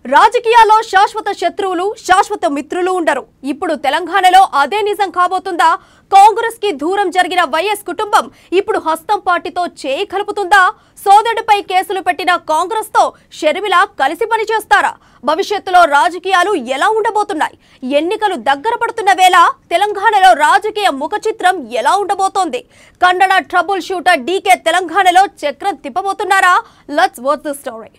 రాజకీయాల్లో శాశ్వత శత్రువులు శాశ్వత మిత్రులు ఉండరు ఇప్పుడు తెలంగాణలో అదే నిజం కాబోతుందా కాంగ్రెస్ కి దూరం జరిగిన వైఎస్ కుటుంబం ఇప్పుడు హస్తం పార్టీతో చేయి కలుపుతుందా సోదరుడిపై కేసులు పెట్టిన కాంగ్రెస్ తో షర్మిల కలిసి పనిచేస్తారా భవిష్యత్తులో రాజకీయాలు ఎలా ఉండబోతున్నాయి ఎన్నికలు దగ్గర పడుతున్న వేళ తెలంగాణలో రాజకీయ ముఖ చిత్రం ఎలా ఉండబోతోంది కన్నడ ట్రబుల్ షూటర్ డీకే తెలంగాణలో చక్రం తిప్పబోతున్నారా లెట్స్ వాచ్ ది స్టోరీ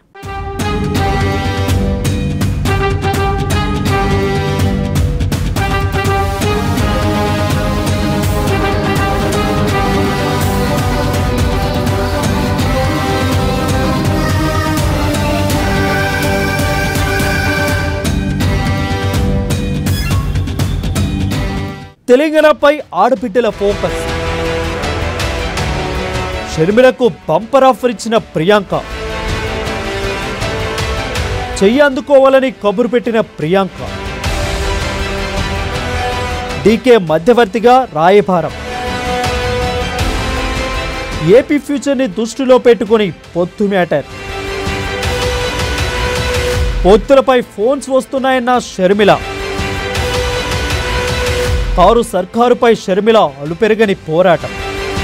తెలంగాణపై ఆడబిడ్డల ఫోకస్ షర్మిలకు బంపర్ ఆఫర్ ఇచ్చిన ప్రియాంక చెయ్యి అందుకోవాలని కబురు పెట్టిన ప్రియాంక డీకే మధ్యవర్తిగా రాయభారం ఏపీ ఫ్యూచర్ని దృష్టిలో పెట్టుకొని పొత్తు మ్యాటర్ పొత్తులపై ఫోన్స్ వస్తున్నాయన్న షర్మిల కారు సర్కారుపై షర్మిల అలుపెరగని పోరాటం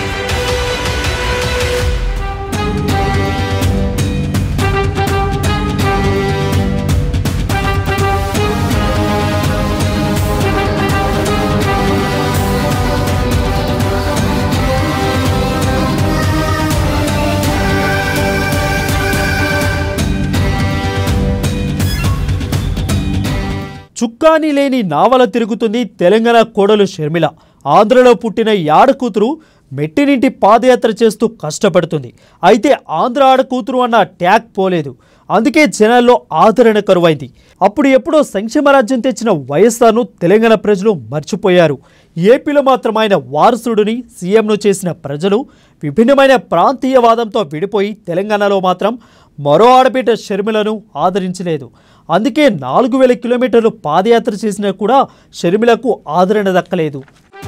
చుక్కాని లేని నావల తిరుగుతుంది తెలంగాణ కోడలు షర్మిల ఆంధ్రలో పుట్టిన ఈ ఆడకూతురు మెట్టినింటి పాదయాత్ర చేస్తూ కష్టపడుతుంది అయితే ఆంధ్ర ఆడకూతురు అన్న ట్యాగ్ పోలేదు అందుకే జనాల్లో ఆదరణ కరువైంది అప్పుడు ఎప్పుడో సంక్షేమ రాజ్యం తెచ్చిన వైఎస్ఆర్ను తెలంగాణ ప్రజలు మర్చిపోయారు ఏపీలో మాత్రం ఆయన వారసుడిని సీఎంను చేసిన ప్రజలు విభిన్నమైన ప్రాంతీయవాదంతో విడిపోయి తెలంగాణలో మాత్రం మరో ఆడబిడ్డ షర్మిలను ఆదరించలేదు అందుకే నాలుగు వేల కిలోమీటర్లు పాదయాత్ర చేసినా కూడా షర్మిలకు ఆదరణ దక్కలేదు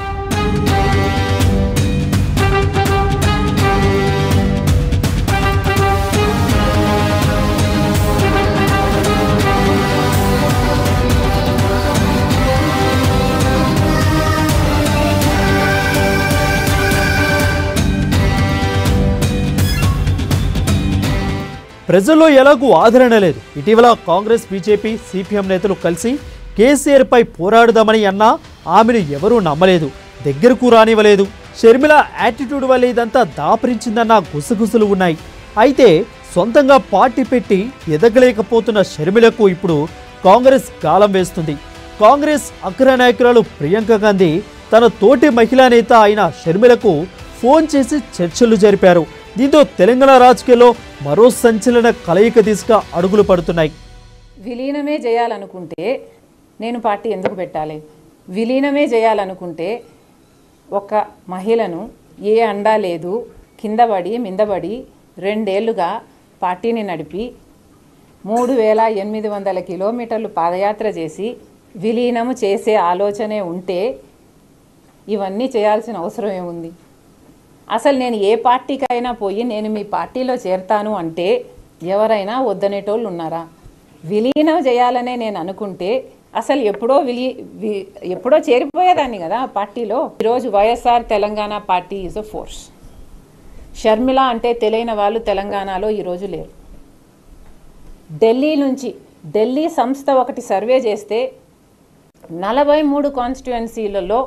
ప్రజల్లో ఎలాగూ ఆదరణ లేదు ఇటీవల కాంగ్రెస్ బీజేపీ సిపిఎం నేతలు కలిసి కేసీఆర్పై పోరాడుదామని అన్నా ఆమెను ఎవరూ నమ్మలేదు దగ్గరకు రానివ్వలేదు షర్మిల యాటిట్యూడ్ వల్ల ఇదంతా దాపరించిందన్న గుసగుసలు ఉన్నాయి అయితే సొంతంగా పార్టీ పెట్టి ఎదగలేకపోతున్న షర్మిలకు ఇప్పుడు కాంగ్రెస్ గాలం వేస్తుంది కాంగ్రెస్ అగ్రనాయకురాలు ప్రియాంక గాంధీ తన తోటి మహిళా నేత అయిన షర్మిలకు ఫోన్ చేసి చర్చలు జరిపారు దీంతో తెలంగాణ రాజకీయాల్లో మరో సంచలన కలయిక దిశగా అడుగులు పడుతున్నాయి విలీనమే చేయాలనుకుంటే నేను పార్టీ ఎందుకు పెట్టాలి విలీనమే చేయాలనుకుంటే ఒక మహిళను ఏ అండా లేదు కిందపడి మిందపడి రెండేళ్లుగా పార్టీని నడిపి మూడు వేల ఎనిమిది వందల కిలోమీటర్లు పాదయాత్ర చేసి విలీనము చేసే ఆలోచనే ఉంటే ఇవన్నీ చేయాల్సిన అవసరం ఏముంది అసలు నేను ఏ పార్టీకైనా పోయి నేను మీ పార్టీలో చేరతాను అంటే ఎవరైనా వద్దనేటోళ్ళు ఉన్నారా విలీనం చేయాలనే నేను అనుకుంటే అసలు ఎప్పుడో విలి వి- ఎప్పుడో చేరిపోయేదాన్ని కదా ఆ పార్టీలో ఈరోజు YSR Telangana party is a force Sharmila అంటే తెలియని వాళ్ళు తెలంగాణలో ఈరోజు లేరు ఢిల్లీ నుంచి ఢిల్లీ సంస్థ ఒకటి సర్వే చేస్తే నలభై మూడు కాన్స్టిట్యుయెన్సీలలో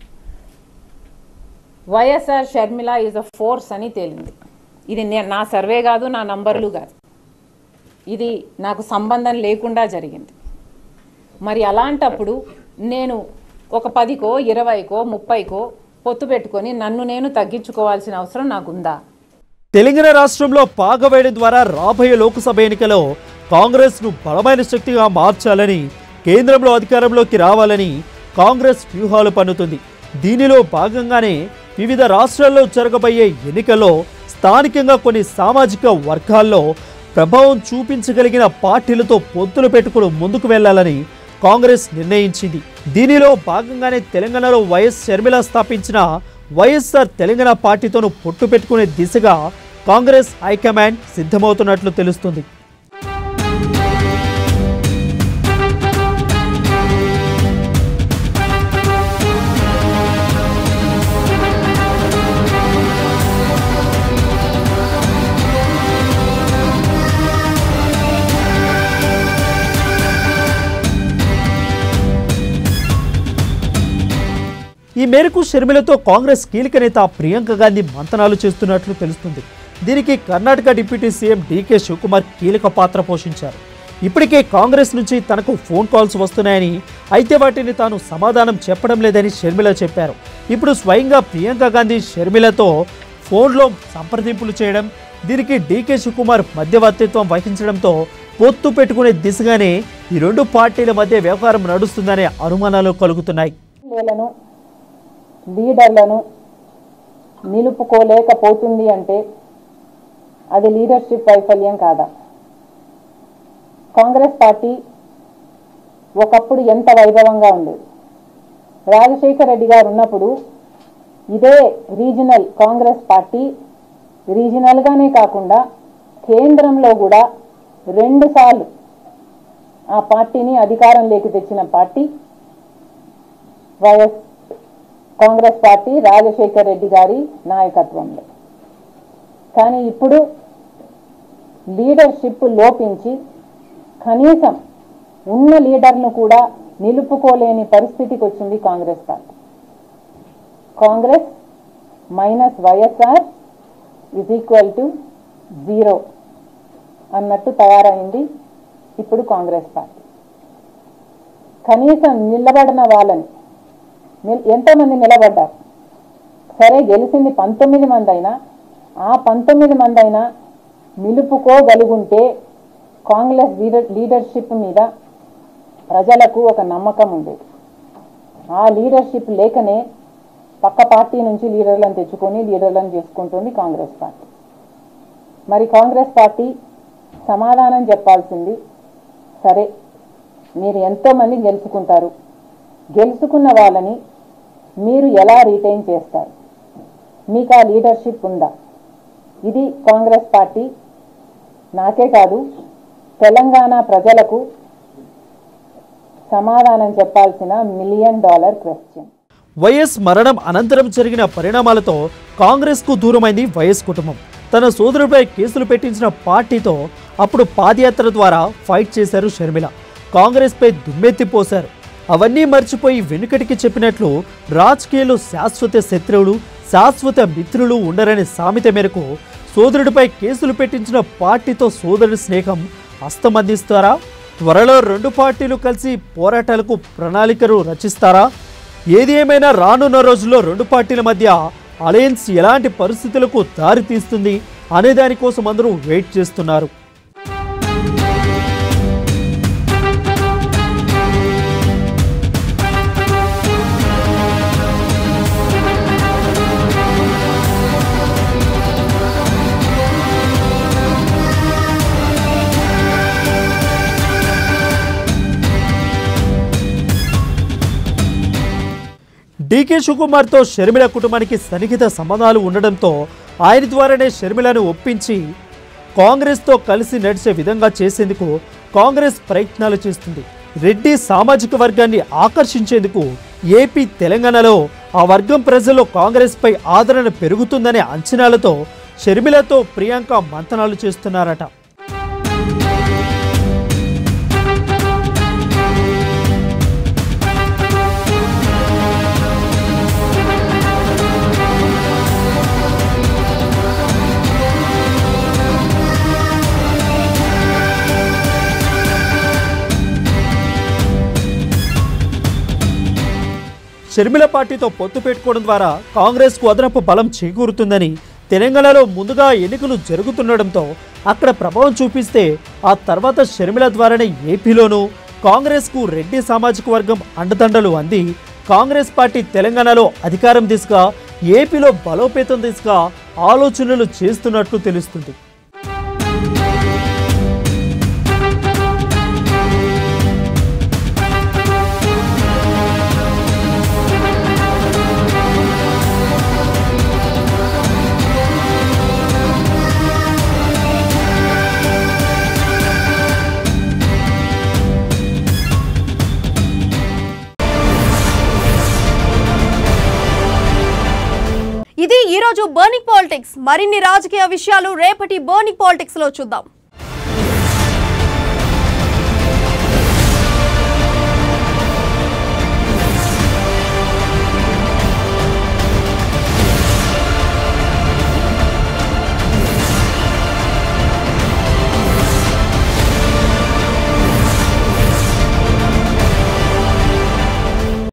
YSR Sharmila is a force అని తేలింది ఇది నే- నా సర్వే కాదు నా నంబర్లు కాదు ఇది నాకు సంబంధం లేకుండా జరిగింది మరి అలాంటప్పుడు నేను ఒక పదికో ఇరవైకో ముప్పైకో పొత్తు పెట్టుకొని నన్ను నేను తగ్గించుకోవాల్సిన అవసరం నాకుందా తెలంగాణ రాష్ట్రంలో పాగవేయడం ద్వారా రాబోయే లోక్సభ ఎన్నికలో కాంగ్రెస్ను బలమైన శక్తిగా మార్చాలని కేంద్రంలో అధికారంలోకి రావాలని కాంగ్రెస్ వ్యూహాలు పన్నుతుంది దీనిలో భాగంగానే వివిధ రాష్ట్రాల్లో జరగబోయే ఎన్నికల్లో స్థానికంగా కొన్ని సామాజిక వర్గాల్లో ప్రభావం చూపించగలిగిన పార్టీలతో పొత్తులు పెట్టుకుని ముందుకు వెళ్లాలని కాంగ్రెస్ నిర్ణయించింది దీనిలో భాగంగానే తెలంగాణలో వైఎస్ షర్మిల స్థాపించిన వైఎస్ఆర్ తెలంగాణ పార్టీతోనూ పొట్టు పెట్టుకునే దిశగా కాంగ్రెస్ హైకమాండ్ సిద్ధమవుతున్నట్లు తెలుస్తుంది ఈ మేరకు షర్మిలతో కాంగ్రెస్ కీలక నేత ప్రియాంక గాంధీ మంతనాలు చేస్తున్నట్లు తెలుస్తుంది దీనికి Karnataka deputy CM DK Shivakumar కీలక పాత్ర పోషించారు ఇప్పటికే కాంగ్రెస్ నుంచి తనకు ఫోన్ కాల్స్ వస్తున్నాయని అయితే వాటిని తాను సమాధానం చెప్పడం లేదని షర్మిల చెప్పారు ఇప్పుడు స్వయంగా ప్రియాంక గాంధీ షర్మిలతో ఫోన్లో సంప్రదింపులు చేయడం దీనికి డీకే శివకుమార్ మధ్యవర్తిత్వం వహించడంతో పొత్తు పెట్టుకునే దిశగానే ఈ రెండు పార్టీల మధ్య వ్యవహారం నడుస్తుందనే అనుమానాలు కలుగుతున్నాయి ఎమ్మెల్యేలను లీడర్లను నిలుపుకోలేకపోతుంది అంటే అది లీడర్షిప్ వైఫల్యం కాదా కాంగ్రెస్ పార్టీ ఒకప్పుడు ఎంత వైభవంగా ఉండేది రాజశేఖర రెడ్డి గారు ఉన్నప్పుడు ఇదే రీజనల్ కాంగ్రెస్ పార్టీ రీజనల్గానే కాకుండా కేంద్రంలో కూడా రెండుసార్లు ఆ పార్టీని అధికారంలోకి తెచ్చిన party YS Congress party Rajasekhar Reddy గారి నాయకత్వంలో కానీ ఇప్పుడు లీడర్షిప్ లోపించి కనీసం ఉన్న లీడర్ను కూడా నిలుపుకోలేని పరిస్థితికి వచ్చింది Congress party Congress minus YSR is equal to zero అన్నట్టు తయారైంది ఇప్పుడు కాంగ్రెస్ పార్టీ కనీసం నిలబడిన వాళ్ళని నిల్- ఎంతమంది నిలబడ్డారు సరే గెలిచింది పంతొమ్మిది మంది అయినా ఆ పంతొమ్మిది మంది అయినా నిలుపుకోగలుగుంటే కాంగ్రెస్ లీడర్ లీడర్షిప్ మీద ప్రజలకు ఒక నమ్మకం ఉండేది ఆ లీడర్షిప్ లేకనే పక్క పార్టీ నుంచి లీడర్లను తెచ్చుకొని లీడర్లను చేసుకుంటుంది కాంగ్రెస్ పార్టీ మరి కాంగ్రెస్ పార్టీ సమాధానం చెప్పాల్సింది సరే మీరు ఎంతోమంది గెలుచుకుంటారు గెలుచుకున్న వాళ్ళని మీరు ఎలా రీటైన్ చేస్తారు మీకు ఆ లీడర్షిప్ ఉందా ఇది కాంగ్రెస్ పార్టీ నాకే కాదు తెలంగాణ ప్రజలకు సమాధానం చెప్పాల్సిన మిలియన్ డాలర్ క్వశ్చన్ వైఎస్ మరణం అనంతరం జరిగిన పరిణామాలతో కాంగ్రెస్కు దూరమైంది వైఎస్ కుటుంబం తన సోదరుడిపై కేసులు పెట్టించిన పార్టీతో అప్పుడు పాదయాత్ర ద్వారా ఫైట్ చేశారు షర్మిల కాంగ్రెస్పై దుమ్మెత్తిపోశారు అవన్నీ మర్చిపోయి వెనుకటికి చెప్పినట్లు రాజకీయాలు శాశ్వత శత్రువులు శాశ్వత మిత్రులు ఉండరనే సామెత మేరకు సోదరుడిపై కేసులు పెట్టించిన పార్టీతో సోదరుడి స్నేహం హస్తమందిస్తారా త్వరలో రెండు పార్టీలు కలిసి పోరాటాలకు ప్రణాళికలు రచిస్తారా ఏది ఏమైనా రానున్న రోజుల్లో రెండు పార్టీల మధ్య అలయన్స్ ఎలాంటి పరిస్థితులకు దారి తీస్తుంది అనే దానికోసం అందరూ వెయిట్ చేస్తున్నారు డీకే శివకుమార్తో షర్మిల కుటుంబానికి సన్నిహిత సంబంధాలు ఉండడంతో ఆయన ద్వారానే షర్మిలను ఒప్పించి కాంగ్రెస్తో కలిసి నడిచే విధంగా చేసేందుకు కాంగ్రెస్ ప్రయత్నాలు చేస్తుంది రెడ్డి సామాజిక వర్గాన్ని ఆకర్షించేందుకు ఏపీ తెలంగాణలో ఆ వర్గం ప్రజల్లో కాంగ్రెస్పై ఆదరణ పెరుగుతుందనే అంచనాలతో షర్మిలతో ప్రియాంక మంతనాలు చేస్తున్నారట షర్మిల పార్టీతో పొత్తు పెట్టుకోవడం ద్వారా కాంగ్రెస్కు అదనపు బలం చేకూరుతుందని తెలంగాణలో ముందుగా ఎన్నికలు జరుగుతుండడంతో అక్కడ ప్రభావం చూపిస్తే ఆ తర్వాత షర్మిల ద్వారానే ఏపీలోనూ కాంగ్రెస్కు రెడ్డి సామాజిక వర్గం అండదండలు అంది కాంగ్రెస్ పార్టీ తెలంగాణలో అధికారం దిశగా ఏపీలో బలోపేతం దిశగా ఆలోచనలు చేస్తున్నట్లు తెలుస్తుంది ఇది ఈ రోజు బర్నింగ్ పాలిటిక్స్ మరిన్ని రాజకీయ విషయాలు రేపటి బర్నింగ్ పాలిటిక్స్ లో చూద్దాం